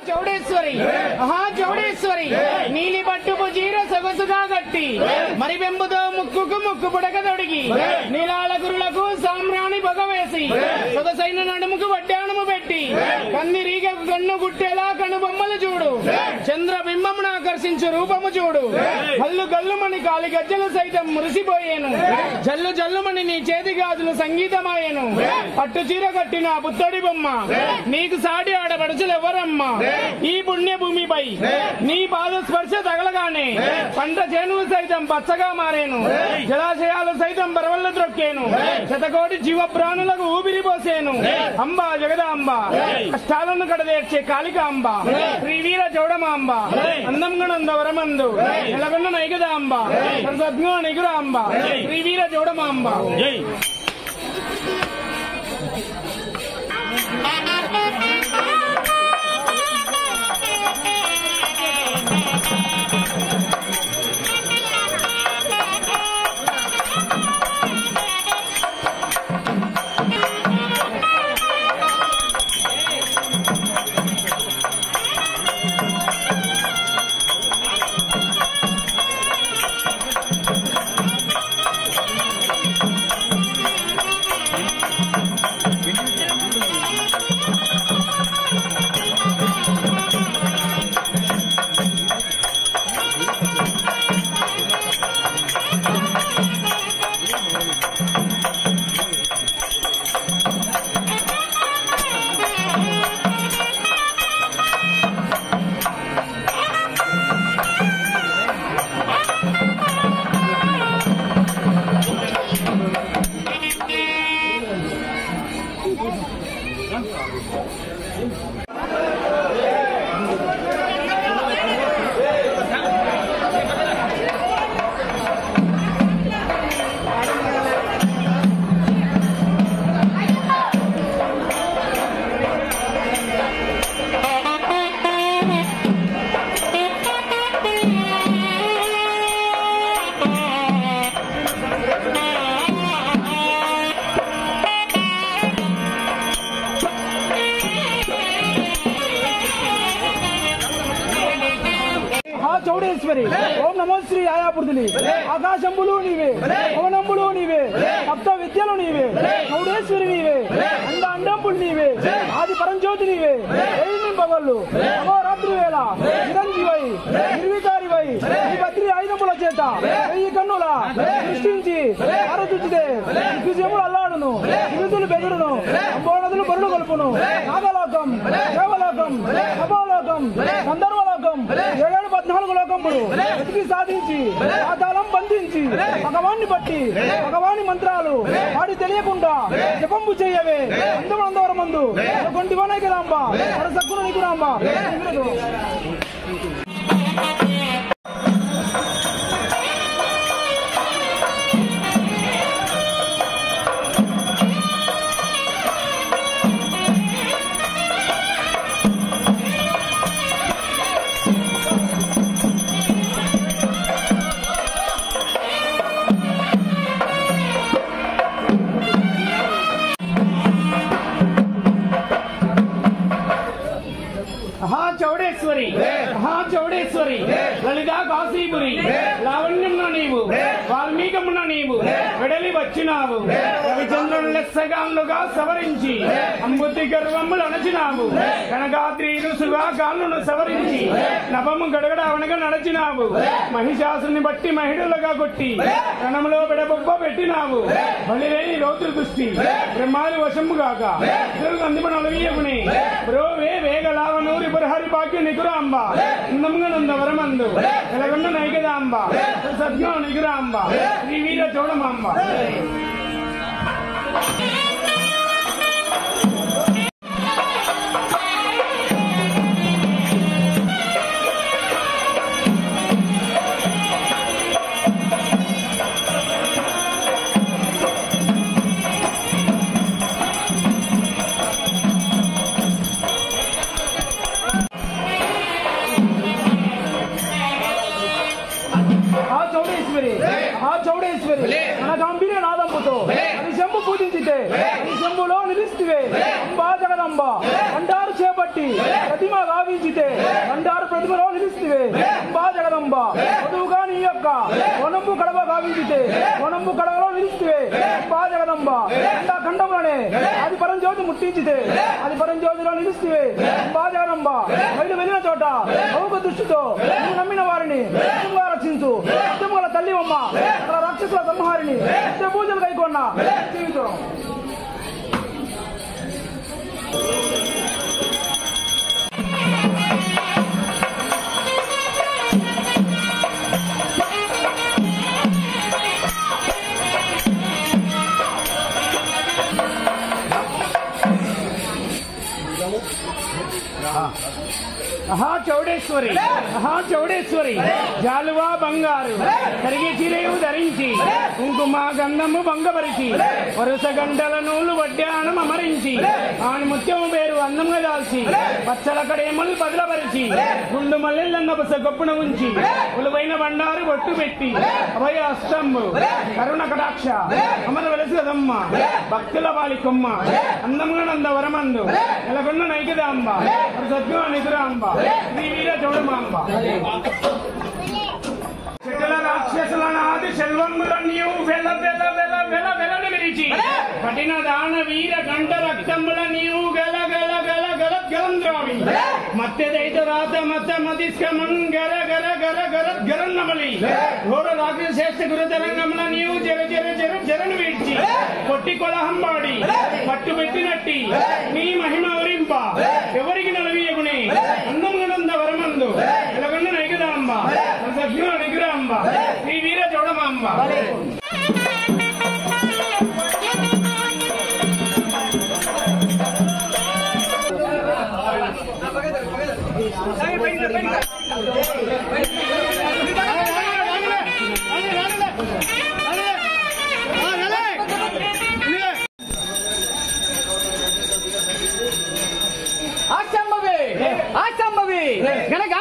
చౌడేశ్వరి మహా చౌడేశ్వరి నీలి పట్టుపు చీర సొగసుగా గట్టి మరి వెంబుతో ముక్కుకు ముక్కు పుడక తొడిగి నీలాల గురులకు సామ్రాణి పొగవేసి సొగసైన నడుముకు వడ్డాణము పెట్టి కన్నిరీగకు కన్ను గుట్టేలా కనుబొమ్మలు చూడు చంద్రబింబమును ఆకర్షించు రూపము చూడు గల్లు గల్లుమని కాలి గజ్జలు సైతం మురిసిపోయేను జల్లు జల్లుమని నీ చేతి గాజులు సంగీతమాయను పట్టు చీర కట్టిన బుద్ధడి బొమ్మ నీకు సాటి ఆడపడుచులు ఎవరమ్మా ఈ పుణ్య భూమిపై నీ పాద స్పర్శ తగలగానే పంట చేనులు సైతం పచ్చగా మారేను జలాశయాలు సైతం బరవళ్ళు త్రొక్కేను శతకోటి జీవ ప్రాణులకు ఊపిరి పోసేను అంబ జగదాంబ కష్టాలను కడదేర్చే కాళికాంబ శ్రీవీర చౌడమాంబ అందంగా నందవరమందు నెలగొన్న నైగదాంబ సరసద్గుణ నిగురాంబ శ్రీవీర చౌడమాంబ ఆ చౌడేశ్వరి ఓం నమో శ్రీ ఆయాపురుదులి ఆకాశంబులు నీవే పవనంబులు నీవే సప్త విద్యలు నీవే చౌడేశ్వరి నీవే అండ అండంబులు నీవే ఆది పరంజ్యోతి నీవే ఏమి పగళ్ళు అహోరాత్రి వేళ చిరంజీవై నిర్వికారివై ఈ భద్రి ఆయుధముల చేత వెయ్యి కన్నుల సృష్టించి ఆరచుచితే దిగ్విజయములు అల్లాడును విరుదులు బెదురును అంబోనదులు బరులు కొలుపును నాగలోకం దేవలోకం సభాలోకం గంధర్వలోకం ఏడేడు పద్నాలుగు లోకములు వెతికి సాధించి పాతాళం బంధించి భగవాన్ని బట్టి భగవాని మంత్రాలు వాడి తెలియకుండా జపంబు చేయవే అందమందవరం మందు కొంటి వనకి రాంబ సక్కున నీకు రాంబ మహా చౌడేశ్వరి మహా చౌడేశ్వరి లలితా కాశీపురి లావణ్యమున నీవు వాల్మీకమున నీవు వెడలి వచ్చినావు రవిచంద్రుని లెస్సగాళ్ళుగా సవరించి అంబుతి గర్వములు అణచినావు కనకాద్రి రుసుగా కాళ్ళను సవరించి నభము గడగడ అవనగ నడచినావు మహిషాసుని బట్టి మహిళలుగా కొట్టి కణములో విడబొబ్బ పెట్టినావు బలిలేని రౌద్ర దృష్టి బ్రహ్మాలు వశము గాక అందిమనలవీయకుని బ్రో వే వేగలావనూరి బురహరి భాగ్య నిగురాంబ నందముగనంద వరమందు ఎలగొండ నైగదాంబ సద్యో నిగురాంబ శ్రీ వీర చోడమాంబ ఆ చౌడేశ్వరి ఆ చౌడేశ్వరి మన గంభీర నాదంపుతో అది శంభు పూజించితే ఈ శంభులో నిలిస్తే అంబా జగదంబ అంటారు చేపట్టి ప్రతిమ గావించితే బండారు ప్రతిమలో నిలిస్తే అంబా జగదంబ వధువుగా నీ యొక్క వనంబు కడవ గావించితే వనంబు కడవలో నిలిస్తే అంబా జగదంబ అండ ఖండములనే అది పరంజ్యోతి ముట్టించితే అది పరంజ్యోతిలో నిలిస్తే అంబా జగదంబ బయలు వెళ్ళిన చోట భౌక దృష్టితో నువ్వు నమ్మిన వారిని నిత్యంగా రక్షించు నిత్యముల తల్లి అమ్మ అక్కడ రాక్షసుల సంహారిని నిత్య పూజలు కైకొన్న జీవితం ఆహా చౌడేశ్వరి ఆహా చౌడేశ్వరి జాలువా బంగారు కరిగి చిరేవు ధరించి కుంకుమ గంధము భంగపరిచి వరుస గంటల నూలు వడ్డానం అమరించి ఆని ముత్యము పేరు అందంగా దాల్చి పచ్చల కడేమలు బదులపరిచి గుండు మల్లెల్లన్న గొప్పున ఉంచి ఉలువైన బండారు బొట్టు పెట్టి అభయ అస్తంబు కరుణ కటాక్ష అమర వెలసి కదమ్మ భక్తుల బాలి కొమ్మ అందముగా నంద వరమందు నెలకొన్న నైకదాంబ సత్యం నిధురాంబ శ్రీ వీర చౌడమాంబ సకల రాక్షసుల నాది సెల్వములన్నీయు వెల వెల వెల వెల వెలని విరిచి కఠిన దాన వీర గంట రక్తముల నీవు గల గల గల గల గలంద్రావి మత్యదైత రాత మత మతిస్కమం గర గర గర గర గరన్నమలి ఘోర రాక్షస శ్రేష్ఠ గురుతరంగముల నీవు జర జర జర జరను వీడ్చి కొట్టి కొలహంబాడి పట్టు పెట్టినట్టి నీ మహిమ వరింప ఎవరికి నలవీయగునే అందమునంద వరమందు ఎలగొండ నైకదాంబ సభ్యుల నిగ్రహంబ శ్రీ వీర చౌడమాంబ ఆశంభవి ఆశంభవి గనక